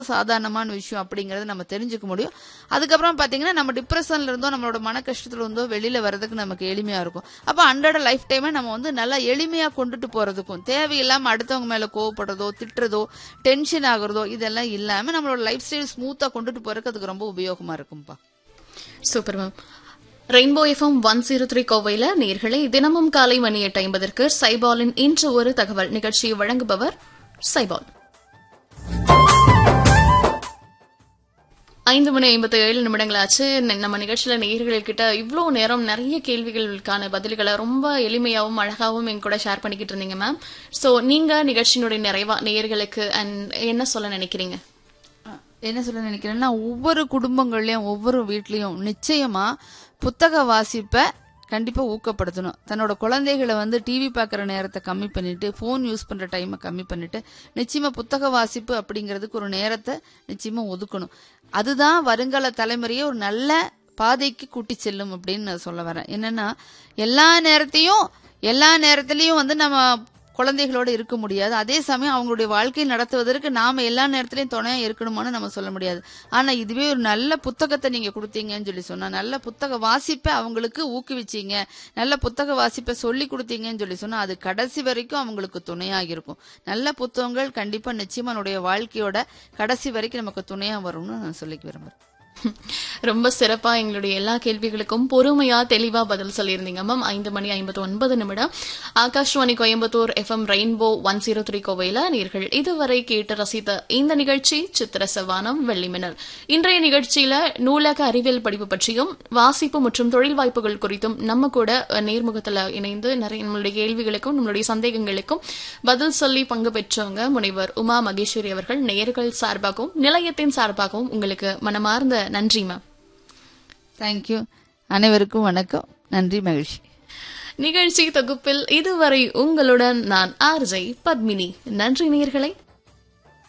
சாதாரணமான விஷயம் அப்படிங்கறத நம்ம தெரிஞ்சுக்க முடியும் அதுக்கப்புறம் பாத்தீங்கன்னா நம்ம டிப்ரெஷன்ல இருந்தோ நம்மளோட மன கஷ்டத்துல இருந்தோ வெளியில வர்றதுக்கு நமக்கு எளிமையா இருக்கும் அப்ப அன்றாட லைஃப் டைமை நம்ம வந்து நல்லா எளிமையா கொண்டுட்டு போறதுக்கும் தேவையில்லாம அடுத்தவங்க மேல கோவப்படுறதோ திட்டுறதோ டென்ஷன் ஆகுறதோ இதெல்லாம் இல்லாம நம்மளோட லைஃப் ஸ்டைல் ஸ்மூத்தா கொண்டுட்டு போறதுக்கு அதுக்கு ரொம்ப உபயோகமா இருக்கும்பா super ma'am rainbow FM one zero three கோவையில நேர்களை தினமும் காலை மணி எட்டு ஐம்பதற்கு சைபாலின் இன்று ஒரு தகவல் நிகழ்ச்சியை வழங்குபவர் சைபால் ஐந்து மணி ஐம்பத்தி ஏழு நிமிடங்களாச்சு ந- நம்ம நிகழ்ச்சியில நேயர்கள் கிட்ட இவ்வளோ நேரம் நிறைய கேள்விகளுக்கான பதில்களை ரொம்ப எளிமையாகவும் அழகாகவும் எங்க கூட ஷேர் பண்ணிக்கிட்டு இருந்தீங்க மேம் ஸோ நீங்க நிகழ்ச்சியினுடைய நிறைவா நேயர்களுக்கு அண்ட் என்ன சொல்ல நினைக்கிறீங்க என்ன சொல்ல நினைக்கிறேன்னா ஒவ்வொரு குடும்பங்கள்லயும் ஒவ்வொரு வீட்லயும் நிச்சயமா புத்தக வாசிப்பை கண்டிப்பா ஊக்கப்படுத்தணும் தன்னோட குழந்தைகளை வந்து டிவி பார்க்குற நேரத்தை கம்மி பண்ணிட்டு ஃபோன் யூஸ் பண்ற டைமை கம்மி பண்ணிட்டு நிச்சயமா புத்தக வாசிப்பு அப்படிங்கிறதுக்கு ஒரு நேரத்தை நிச்சயமா ஒதுக்கணும் அதுதான் வருங்கால தலைமுறையை ஒரு நல்ல பாதைக்கு கூட்டி செல்லும் அப்படின்னு நான் சொல்ல வரேன் என்னன்னா எல்லா நேரத்தையும் எல்லா நேரத்திலையும் வந்து நம்ம குழந்தைகளோட இருக்க முடியாது அதே சமயம் அவங்களுடைய வாழ்க்கையை நடத்துவதற்கு நாம எல்லா நேரத்திலையும் துணையா இருக்கணுமான்னு நம்ம சொல்ல முடியாது ஆனா இதுவே ஒரு நல்ல புத்தகத்தை நீங்க கொடுத்தீங்கன்னு சொல்லி சொன்னா நல்ல புத்தக வாசிப்பை அவங்களுக்கு ஊக்குவிச்சீங்க நல்ல புத்தக வாசிப்பை சொல்லி கொடுத்தீங்கன்னு சொல்லி சொன்னா அது கடைசி வரைக்கும் அவங்களுக்கு துணையாக இருக்கும் நல்ல புத்தகங்கள் கண்டிப்பா நிச்சயமா நம்முடைய வாழ்க்கையோட கடைசி வரைக்கும் நமக்கு துணையா வரும்னு நான் சொல்லிக்க விரும்புறேன் ரொம்ப சிறப்பா எங்களுடைய எல்லா கேள்விகளுக்கும் பொறுமையா தெளிவா பதில் சொல்லியிருந்தீங்க மேம் ஐந்து மணி ஐம்பத்தி ஒன்பது நிமிடம் Akashvani Coimbatore FM rainbow one zero three கோவையில நீர்கள் இதுவரை கேட்டு ரசித்த இந்த நிகழ்ச்சி சித்திர செவ்வானம் வெள்ளிமின்னல் இன்றைய நிகழ்ச்சியில நூலக அறிவியல் படிப்பு பற்றியும் வாசிப்பு மற்றும் தொழில் வாய்ப்புகள் குறித்தும் நம்ம கூட அஹ், நேர்முகத்துல இணைந்து நிறைய நம்மளுடைய கேள்விகளுக்கும் நம்மளுடைய சந்தேகங்களுக்கும் பதில் சொல்லி பங்கு பெற்றவங்க முனைவர் உமா மகேஸ்வரி அவர்கள் நேர்கள் சார்பாகவும் நிலையத்தின் சார்பாகவும் உங்களுக்கு மனமார்ந்த நன்றி மேம் தேங்க்யூ அனைவருக்கும் வணக்கம் நன்றி மகிழ்ச்சி நிகழ்ச்சி தொகுப்பில் இதுவரை உங்களுடன் நான் ஆர்ஜை பத்மினி நன்றி நேயர்களே